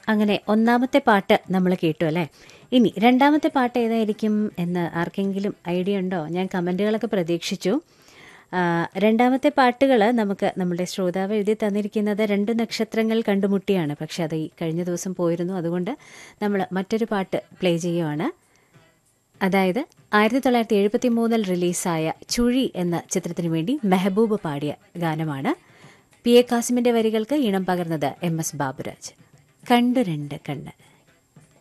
അങ്ങനെ ഒന്നാമത്തെ പാട്ട് നമ്മൾ കേട്ടു അല്ലേ ഇനി രണ്ടാമത്തെ പാട്ട് ഏതായിരിക്കും എന്ന് ആർക്കെങ്കിലും ഐഡിയ ഉണ്ടോ ഞാൻ കമൻറ്റുകളൊക്കെ പ്രതീക്ഷിച്ചു ആ, രണ്ടാമത്തെ പാട്ടുകൾ നമുക്ക് നമ്മുടെ ശ്രോതാവ് എഴുതി തന്നിരിക്കുന്നത് രണ്ട് നക്ഷത്രങ്ങൾ കണ്ടുമുട്ടിയാണ് പക്ഷെ അത് ഈ കഴിഞ്ഞ ദിവസം പോയിരുന്നു അതുകൊണ്ട് നമ്മൾ മറ്റൊരു പാട്ട് പ്ലേ ചെയ്യുവാണ് അതായത് ആയിരത്തി തൊള്ളായിരത്തി എഴുപത്തി മൂന്നിൽ റിലീസായ ചുഴി എന്ന ചിത്രത്തിനു വേണ്ടി മെഹബൂബ് പാടിയ ഗാനമാണ് പി എ കാസിമിന്റെ വരികൾക്ക് ഈണം പകർന്നത് എം എസ് ബാബുരാജ് കണ്ടു രണ്ട് കണ്ണ്